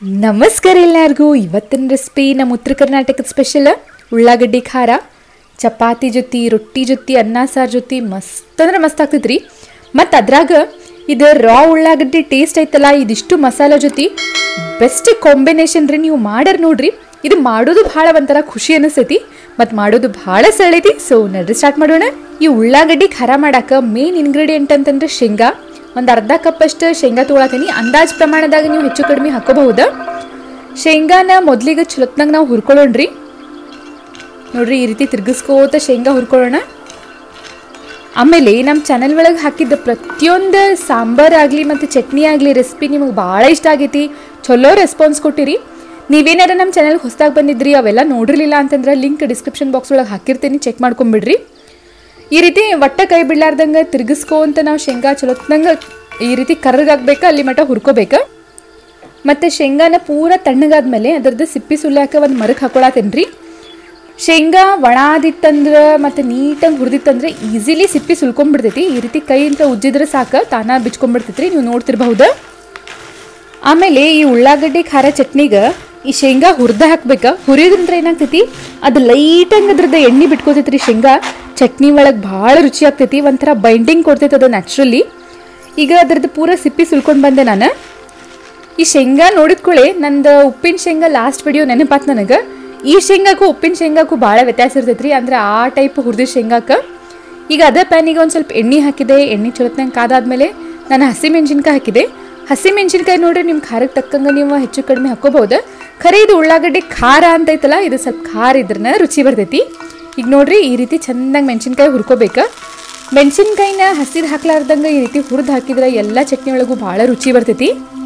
ನಮಸ್ಕಾರ ಎಲ್ಲರಿಗೂ ಇವತ್ತಿನ ರೆಸಿಪಿ ನಮ್ಮ ಉತ್ತರ ಕರ್ನಾಟಕದ ಸ್ಪೆಷಲ್ ಉಳ್ಳಾಗಡ್ಡಿ ಖಾರ ಚಪಾತಿ ಜೊತೆ ರೊಟ್ಟಿ ಜೊತೆ ಅನ್ನ ಸಾರು ಜೊತೆ ಮಸ್ತ್ ಅಂದ್ರೆ ಮಸ್ತ್ ಆಗ್ತೈತ್ರಿ ಮತ್ತು ಅದ್ರಾಗ ಇದು ರಾ ಉಳ್ಳಾಗಡ್ಡಿ ಟೇಸ್ಟ್ ಐತಲ್ಲ ಇದಿಷ್ಟು ಮಸಾಲ ಜೊತೆ ಬೆಸ್ಟ್ ಕಾಂಬಿನೇಷನ್ ರೀ ನೀವು ಮಾಡರ್ ನೋಡ್ರಿ ಇದು ಮಾಡೋದು ಭಾಳ ಒಂಥರ ಖುಷಿ ಅನಿಸ್ತೈತಿ ಮತ್ತು ಮಾಡೋದು ಭಾಳ ಸರಳೈತಿ ಸೊ ನಡ್ರಿ ಸ್ಟಾರ್ಟ್ ಮಾಡೋಣ ಈ ಉಳ್ಳಾಗಡ್ಡಿ ಖಾರ ಮಾಡಾಕ ಮೇನ್ ಇಂಗ್ರೀಡಿಯೆಂಟ್ ಅಂತಂದ್ರೆ ಶೇಂಗಾ ಒಂದು ಅರ್ಧ ಕಪ್ ಅಷ್ಟು ಶೇಂಗಾ ತೊಗೊಳತೀನಿ ಅಂದಾಜ್ ಪ್ರಮಾಣದಾಗ ನೀವು ಹೆಚ್ಚು ಕಡಿಮೆ ಹಾಕೋಬಹುದು ಶೇಂಗಾನ ಮೊದ್ಲಿಗೆ ಚಲೋತ್ನಾಗ ನಾವು ಹುರ್ಕೊಳ್ಳೋಣ್ರಿ ನೋಡ್ರಿ ಈ ರೀತಿ ತಿರ್ಗಿಸ್ಕೋತ ಶೇಂಗಾ ಹುರ್ಕೊಳ್ಳೋಣ ಆಮೇಲೆ ನಮ್ಮ ಚಾನಲ್ ಒಳಗೆ ಹಾಕಿದ್ದ ಪ್ರತಿಯೊಂದು ಸಾಂಬಾರ್ ಆಗಲಿ ಮತ್ತು ಚಟ್ನಿ ಆಗಲಿ ರೆಸಿಪಿ ನಿಮಗೆ ಭಾಳ ಇಷ್ಟ ಆಗೈತಿ ಚಲೋ ರೆಸ್ಪಾನ್ಸ್ ಕೊಟ್ಟಿರಿ ನೀವೇನಾರ ನಮ್ಮ ಚಾನಲ್ಗೆ ಹೊಸದಾಗಿ ಬಂದಿದ್ರಿ ಅವೆಲ್ಲ ನೋಡಿರಲಿಲ್ಲ ಅಂತಂದ್ರೆ ಲಿಂಕ್ ಡಿಸ್ಕ್ರಿಪ್ಷನ್ ಬಾಕ್ಸ್ ಒಳಗೆ ಹಾಕಿರ್ತೀನಿ ಚೆಕ್ ಮಾಡ್ಕೊಂಬಿಡ್ರಿ ಈ ರೀತಿ ಒಟ್ಟ ಕೈ ಬಿಡ್ಲಾರ್ದಂಗೆ ತಿರ್ಗಿಸ್ಕೊಂತ ನಾವು ಶೇಂಗಾ ಚಲೋತ್ನಂಗೆ ಈ ರೀತಿ ಕರ್ರಗಾಗ್ಬೇಕು ಅಲ್ಲಿ ಮಟ್ಟ ಹುರ್ಕೋಬೇಕು ಮತ್ತು ಶೇಂಗಾನ ಪೂರ ತಣ್ಣಗಾದ್ಮೇಲೆ ಅದ್ರದ್ದು ಸಿಪ್ಪಿ ಸುಲ್ಯಾಕ ಒಂದು ಮರಕ್ಕೆ ಹಾಕೊಳತ್ತೇನ್ರಿ ಶೇಂಗಾ ಒಣ ಆದಿತ್ತಂದ್ರೆ ಮತ್ತು ನೀಟಾಗಿ ಹುರಿದಿತ್ತಂದ್ರೆ ಈಸಿಲಿ ಸಿಪ್ಪಿ ಸುಲ್ಕೊಂಡ್ಬಿಡ್ತೈತಿ ಈ ರೀತಿ ಕೈಯಿಂದ ಉಜ್ಜಿದ್ರೆ ಸಾಕು ತಾನ ಬಿಚ್ಕೊಂಡ್ಬಿಡ್ತೈತ್ರಿ ನೀವು ನೋಡ್ತಿರ್ಬಹುದು ಆಮೇಲೆ ಈ ಉಳ್ಳಾಗಡ್ಡಿ ಖಾರ ಚಟ್ನಿಗೆ ಈ ಶೇಂಗಾ ಹುರ್ದ ಹಾಕ್ಬೇಕ ಹುರಿಯೋದ್ರಿಂದ ಏನಾಗ್ತೈತಿ ಅದು ಲೈಟಾಗಿ ಅದ್ರದ್ದು ಎಣ್ಣೆ ಬಿಟ್ಕೋತೈತ್ರಿ ಶೇಂಗಾ ಚಟ್ನಿ ಒಳಗೆ ಭಾಳ ರುಚಿ ಆಗ್ತೈತಿ ಒಂಥರ ಬೈಂಡಿಂಗ್ ಕೊಡ್ತೈತೆ ಅದು ನ್ಯಾಚುರಲಿ ಈಗ ಅದ್ರದ್ದು ಪೂರ ಸಿಪ್ಪಿ ಸುಲ್ಕೊಂಡು ಬಂದೆ ನಾನು ಈ ಶೇಂಗಾ ನೋಡಿದ್ಕೊಳ್ಳಿ ನಂದು ಉಪ್ಪಿನ ಶೇಂಗಾ ಲಾಸ್ಟ್ ವಿಡಿಯೋ ನೆನಪಾತ್ ನನಗೆ ಈ ಶೇಂಗಾಕ್ಕೂ ಉಪ್ಪಿನ ಶೇಂಗಾಕ್ಕೂ ಭಾಳ ವ್ಯತ್ಯಾಸ ಇರ್ತೈತ್ರಿ ಅಂದ್ರೆ ಆ ಟೈಪ್ ಹುರಿದ ಶೇಂಗಾಕ್ಕೆ ಈಗ ಅದೇ ಪ್ಯಾನಿಗೆ ಒಂದು ಸ್ವಲ್ಪ ಎಣ್ಣೆ ಹಾಕಿದೆ ಎಣ್ಣೆ ಚಲೋತ್ನಂಗೆ ಕಾದಾದ್ಮೇಲೆ ನಾನು ಹಸಿ ಮೆಣಸಿನ್ಕಾಯಿ ಹಾಕಿದೆ ಹಸಿ ಮೆಣಸಿನ್ಕಾಯಿ ನೋಡ್ರಿ ನಿಮ್ಮ ಖಾರಕ್ಕೆ ತಕ್ಕಂಗೆ ನೀವು ಹೆಚ್ಚು ಕಡಿಮೆ ಹಾಕೋಬಹುದು ಖರೆ ಇದು ಉಳ್ಳಾಗಡ್ಡಿ ಖಾರ ಅಂತ ಐತಲ್ಲ ಇದು ಸ್ವಲ್ಪ ಖಾರ ಇದ್ರನ್ನ ರುಚಿ ಬರ್ತೈತಿ ಈಗ ನೋಡ್ರಿ ಈ ರೀತಿ ಚೆಂದಾಗಿ ಮೆಣಸಿನ್ಕಾಯಿ ಹುರ್ಕೋಬೇಕು ಮೆಣಸಿನ್ಕಾಯಿನ ಹಸಿದು ಹಾಕ್ಲಾರ್ದಂಗೆ ಈ ರೀತಿ ಹುರಿದು ಹಾಕಿದ್ರೆ ಎಲ್ಲ ಚಟ್ನಿ ಒಳಗೂ ಭಾಳ ರುಚಿ ಬರ್ತೈತಿ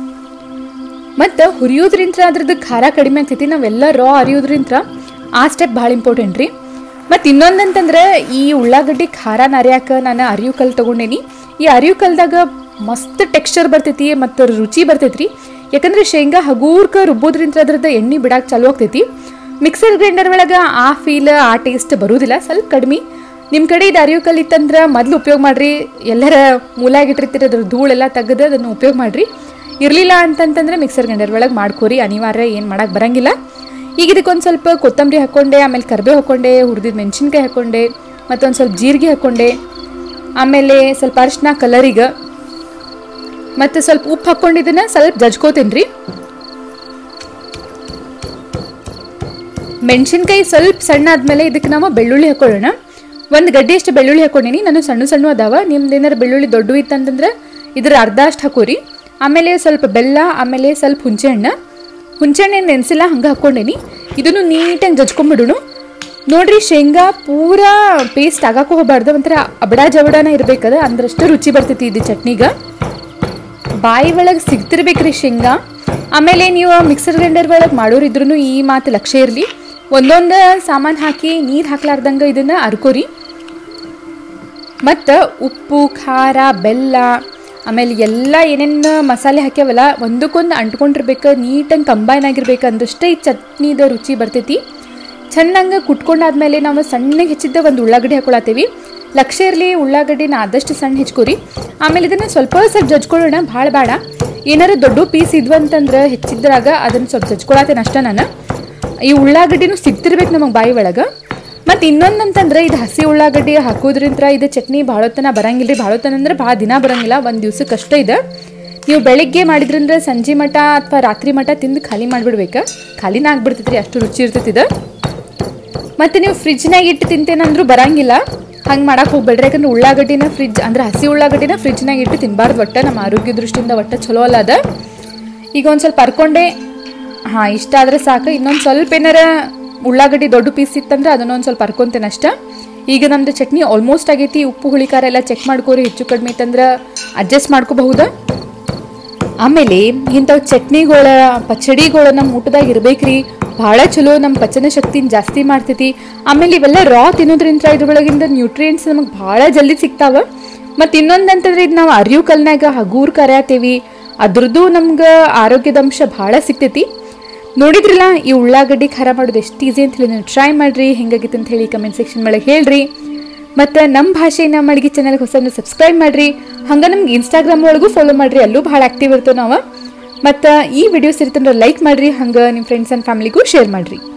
ಮತ್ತು ಹುರಿಯೋದ್ರಿಂದ ಅದ್ರದ್ದು ಖಾರ ಕಡಿಮೆ ಆಗ್ತೈತಿ ನಾವೆಲ್ಲ ರಾ ಅರಿಯೋದ್ರಿಂದ ಆ ಸ್ಟೆಪ್ ಭಾಳ ಇಂಪಾರ್ಟೆಂಟ್ ರೀ ಮತ್ತು ಇನ್ನೊಂದಂತಂದ್ರೆ ಈ ಉಳ್ಳಾಗಡ್ಡಿ ಖಾರನ ಅರಿಯಾಕ ನಾನು ಅರಿವು ಕಲ್ಲು ತೊಗೊಂಡೇನಿ ಈ ಅರಿವು ಕಲ್ದಾಗ ಮಸ್ತ್ ಟೆಕ್ಸ್ಚರ್ ಬರ್ತೈತಿ ಮತ್ತು ರುಚಿ ಬರ್ತೈತಿ ಯಾಕಂದ್ರೆ ಶೇಂಗಾ ಹಗೂರ್ಕ ರುಬ್ಬೋದ್ರಿಂದ ಅದ್ರದ್ದು ಎಣ್ಣೆ ಬಿಡಾಕ ಚಾಲು ಆಗ್ತೈತಿ ಮಿಕ್ಸರ್ ಗ್ರೈಂಡರ್ ಒಳಗೆ ಆ ಫೀಲ್ ಆ ಟೇಸ್ಟ್ ಬರೋದಿಲ್ಲ ಸ್ವಲ್ಪ ಕಡಿಮೆ ನಿಮ್ಮ ಕಡೆ ಇದು ಅರಿವು ಕಲ್ಲು ಇತ್ತಂದ್ರೆ ಮೊದಲು ಉಪಯೋಗ ಮಾಡಿರಿ ಎಲ್ಲರ ಮೂಲಾಗಿಟ್ಟಿರ್ತೀರಿ ಅದ್ರ ಧೂಳೆಲ್ಲ ತೆಗೆದು ಅದನ್ನು ಉಪಯೋಗ ಮಾಡಿರಿ ಇರಲಿಲ್ಲ ಅಂತಂತಂದ್ರೆ ಮಿಕ್ಸರ್ ಗ್ರೈಂಡರ್ ಒಳಗೆ ಮಾಡ್ಕೋರಿ ಅನಿವಾರ್ಯ ಏನು ಮಾಡಕ್ಕೆ ಬರಂಗಿಲ್ಲ ಈಗ ಇದಕ್ಕೊಂದು ಸ್ವಲ್ಪ ಕೊತ್ತಂಬರಿ ಹಾಕ್ಕೊಂಡೆ ಆಮೇಲೆ ಕರಿಬೇವು ಹಾಕ್ಕೊಂಡೆ ಹುರಿದಿದ್ದು ಮೆಣಸಿನ್ಕಾಯಿ ಹಾಕ್ಕೊಂಡೆ ಮತ್ತೊಂದು ಸ್ವಲ್ಪ ಜೀರಿಗೆ ಹಾಕ್ಕೊಂಡೆ ಆಮೇಲೆ ಸ್ವಲ್ಪ ಅರಿಶಿನ ಕಲರಿಗೆ ಮತ್ತು ಸ್ವಲ್ಪ ಉಪ್ಪು ಹಾಕ್ಕೊಂಡಿದ್ದನ್ನ ಸ್ವಲ್ಪ ಜಜ್ಕೋತೀನಿ ರೀ ಮೆಣಸಿನ್ಕಾಯಿ ಸ್ವಲ್ಪ ಸಣ್ಣ ಆದಮೇಲೆ ಇದಕ್ಕೆ ನಾವು ಬೆಳ್ಳುಳ್ಳಿ ಹಾಕೊಳ್ಳೋಣ ಒಂದು ಗಡ್ಡೆ ಅಷ್ಟು ಬೆಳ್ಳುಳ್ಳಿ ಹಾಕ್ಕೊಂಡೀನಿ ನಾನು ಸಣ್ಣ ಸಣ್ಣ ಅದಾವ ನಿಮ್ದು ಏನಾರು ಬೆಳ್ಳುಳ್ಳಿ ದೊಡ್ಡ ಇತ್ತಂತಂದ್ರೆ ಇದ್ರ ಅರ್ಧ ಅಷ್ಟು ಹಾಕೋರಿ ಆಮೇಲೆ ಸ್ವಲ್ಪ ಬೆಲ್ಲ ಆಮೇಲೆ ಸ್ವಲ್ಪ ಹುಂಚೆಹಣ್ಣು ಹುಂಚೆಹಣ್ಣು ಏನು ನೆನೆಸಿಲ್ಲ ಹಂಗೆ ಹಾಕ್ಕೊಂಡೇನಿ ಇದನ್ನು ನೀಟಾಗಿ ಜಜ್ಕೊಂಬಿಡೋಣ ನೋಡ್ರಿ ಶೇಂಗಾ ಪೂರಾ ಪೇಸ್ಟ್ ಆಗಾಕೂ ಹೋಗ್ಬಾರ್ದು ಒಂಥರ ಅಬಡ ಜಬಡನ ಇರ್ಬೇಕದ ಅಂದ್ರಷ್ಟು ರುಚಿ ಬರ್ತೈತಿ ಇದು ಚಟ್ನಿಗೆ ಬಾಯಿ ಒಳಗೆ ಸಿಗ್ತಿರ್ಬೇಕ್ರಿ ಶೇಂಗಾ ಆಮೇಲೆ ನೀವು ಮಿಕ್ಸರ್ ಗ್ರೈಂಡರ್ ಒಳಗೆ ಮಾಡೋರಿದ್ರು ಈ ಮಾತು ಲಕ್ಷ್ಯ ಇರಲಿ ಒಂದೊಂದು ಸಾಮಾನು ಹಾಕಿ ನೀರು ಹಾಕ್ಲಾರ್ದಂಗೆ ಇದನ್ನು ಅರ್ಕೋರಿ ಮತ್ತು ಉಪ್ಪು ಖಾರ ಬೆಲ್ಲ ಆಮೇಲೆ ಎಲ್ಲ ಏನೇನು ಮಸಾಲೆ ಹಾಕ್ಯಾವಲ್ಲ ಒಂದಕ್ಕೊಂದು ಅಂಟ್ಕೊಂಡಿರ್ಬೇಕು ನೀಟಾಗಿ ಕಂಬೈನ್ ಆಗಿರ್ಬೇಕು ಅಂದಷ್ಟೇ ಈ ಚಟ್ನಿದ ರುಚಿ ಬರ್ತೈತಿ ಚೆನ್ನಾಗಿ ಕುಟ್ಕೊಂಡಾದ್ಮೇಲೆ ನಾವು ಸಣ್ಣಗೆ ಹೆಚ್ಚಿದ್ದ ಒಂದು ಉಳ್ಳಾಗಡ್ಡಿ ಹಾಕೊಳತ್ತೀವಿ ಲಕ್ಷ್ಯ ಇರಲಿ ಉಳ್ಳಾಗಡ್ಡಿನ ಆದಷ್ಟು ಸಣ್ಣ ಹೆಚ್ಕೊರಿ ಆಮೇಲೆ ಇದನ್ನು ಸ್ವಲ್ಪ ಸ್ವಲ್ಪ ಜಜ್ಕೊಳ್ಳೋಣ ಭಾಳ ಬೇಡ ಏನಾರು ದೊಡ್ಡ ಪೀಸ್ ಇದ್ವು ಅಂತಂದ್ರೆ ಹೆಚ್ಚಿದ್ರಾಗ ಅದನ್ನು ಸ್ವಲ್ಪ ಜಜ್ಕೊಳತ್ತೇನೆ ಅಷ್ಟೇ ನಾನು ಈ ಉಳ್ಳಾಗಡ್ಡಿನೂ ಸಿಗ್ತಿರ್ಬೇಕು ನಮಗೆ ಬಾಯಿ ಒಳಗೆ ಮತ್ತು ಇನ್ನೊಂದು ಅಂತಂದ್ರೆ ಇದು ಹಸಿ ಉಳ್ಳಾಗಡ್ಡಿ ಹಾಕೋದ್ರಿಂದ ಇದು ಚಟ್ನಿ ಭಾಳೊತ್ತನ ಬರಂಗಿಲ್ಲ ರೀ ಭಾಳೊತ್ತನ ಅಂದ್ರೆ ಭಾಳ ದಿನ ಬರಂಗಿಲ್ಲ ಒಂದು ದಿವ್ಸಕ್ಕೆ ಅಷ್ಟೇ ಇದೆ ನೀವು ಬೆಳಿಗ್ಗೆ ಮಾಡಿದ್ರಿಂದ ಸಂಜೆ ಮಠ ಅಥವಾ ರಾತ್ರಿ ಮಠ ತಿಂದು ಖಾಲಿ ಮಾಡಿಬಿಡ್ಬೇಕು ಖಾಲಿನ ಆಗ್ಬಿಡ್ತೈತೆ ರೀ ಅಷ್ಟು ರುಚಿ ಇರ್ತೈತಿ ಇದು ಮತ್ತು ನೀವು ಫ್ರಿಜ್ನಾಗ ಇಟ್ಟು ತಿಂತೇನಂದ್ರೂ ಬರಂಗಿಲ್ಲ ಹಂಗೆ ಮಾಡಕ್ಕೆ ಹೋಗ್ಬೇಡ್ರಿ ಯಾಕಂದ್ರೆ ಉಳ್ಳಾಗಡ್ಡಿನ ಫ್ರಿಜ್ ಅಂದ್ರೆ ಹಸಿ ಉಳ್ಳಾಗಡ್ಡಿನ ಫ್ರಿಜ್ನಾಗ ಇಟ್ಟು ತಿನ್ನಬಾರ್ದು ಒಟ್ಟು ನಮ್ಮ ಆರೋಗ್ಯ ದೃಷ್ಟಿಯಿಂದ ಒಟ್ಟು ಚಲೋ ಅಲ್ಲ ಅದ ಈಗ ಒಂದು ಸ್ವಲ್ಪ ಹರ್ಕೊಂಡೆ ಹಾಂ ಇಷ್ಟ ಆದರೆ ಸಾಕು ಇನ್ನೊಂದು ಸ್ವಲ್ಪ ಏನಾರ ಉಳ್ಳಾಗಡ್ಡಿ ದೊಡ್ಡ ಪೀಸ್ ಇತ್ತಂದ್ರೆ ಅದನ್ನೊಂದು ಸ್ವಲ್ಪ ಹರ್ಕೊಂತೇನೆ ಅಷ್ಟ ಈಗ ನಮ್ಮದು ಚಟ್ನಿ ಆಲ್ಮೋಸ್ಟ್ ಆಗೈತಿ ಉಪ್ಪು ಹುಳಿ ಖಾರ ಎಲ್ಲ ಚೆಕ್ ಮಾಡ್ಕೋರಿ ಹೆಚ್ಚು ಕಡಿಮೆ ಇತ್ತಂದ್ರೆ ಅಡ್ಜಸ್ಟ್ ಮಾಡ್ಕೋಬಹುದಾ ಆಮೇಲೆ ಇಂಥವು ಚಟ್ನಿಗಳ ಪಚಡಿಗಳು ನಮ್ಮ ಊಟದಾಗ ಇರ್ಬೇಕ್ರಿ ಭಾಳ ಚಲೋ ನಮ್ಮ ಪಚನ ಶಕ್ತಿನ ಜಾಸ್ತಿ ಮಾಡ್ತೈತಿ ಆಮೇಲೆ ಇವೆಲ್ಲ ರಾ ತಿನ್ನೋದ್ರಿಂದ ಇದ್ರೊಳಗಿಂದ ನ್ಯೂಟ್ರಿಯೆಂಟ್ಸ್ ನಮಗೆ ಭಾಳ ಜಲ್ದಿ ಸಿಗ್ತಾವ ಮತ್ತು ಇನ್ನೊಂದು ಅಂತಂದ್ರೆ ಇದು ನಾವು ಅರಿವು ಕಲ್ನಾಗ ಹಗೂರ್ ಕರ್ಯಾತೇವಿ ಅದ್ರದ್ದು ನಮ್ಗೆ ಆರೋಗ್ಯದ ಅಂಶ ಭಾಳ ಸಿಗ್ತೈತಿ ನೋಡಿದ್ರಲ್ಲ ಈ ಉಳ್ಳಾಗಡ್ಡಿ ಖಾರ ಮಾಡೋದು ಎಷ್ಟು ಈಸಿ ಅಂತ ಹೇಳಿ ನೀವು ಟ್ರೈ ಮಾಡಿರಿ ಹೆಂಗಾಗಿತ್ತು ಅಂತ ಹೇಳಿ ಕಮೆಂಟ್ ಸೆಕ್ಷನ್ ಒಳಗೆ ಹೇಳ್ರಿ ಮತ್ತು ನಮ್ಮ ಭಾಷೆ ನಮ್ಮ ಅಡುಗೆ ಚಾನಲ್ಗೆ ಹೊಸ ಸಬ್ಸ್ಕ್ರೈಬ್ ಮಾಡಿರಿ ಹಂಗೆ ನಮ್ಗೆ ಇನ್ಸ್ಟಾಗ್ರಾಮ್ ಒಳಗೂ ಫಾಲೋ ಮಾಡಿರಿ ಅಲ್ಲೂ ಭಾಳ ಆ್ಯಕ್ಟಿವ್ ಇರ್ತೇವೆ ನಾವು ಮತ್ತು ಈ ವಿಡಿಯೋ ಸಿರಿತಂದ್ರೆ ಲೈಕ್ ಮಾಡಿರಿ ಹಂಗೆ ನಿಮ್ಮ ಫ್ರೆಂಡ್ಸ್ ಆ್ಯಂಡ್ ಫ್ಯಾಮಿಲಿಗೂ ಶೇರ್ ಮಾಡಿರಿ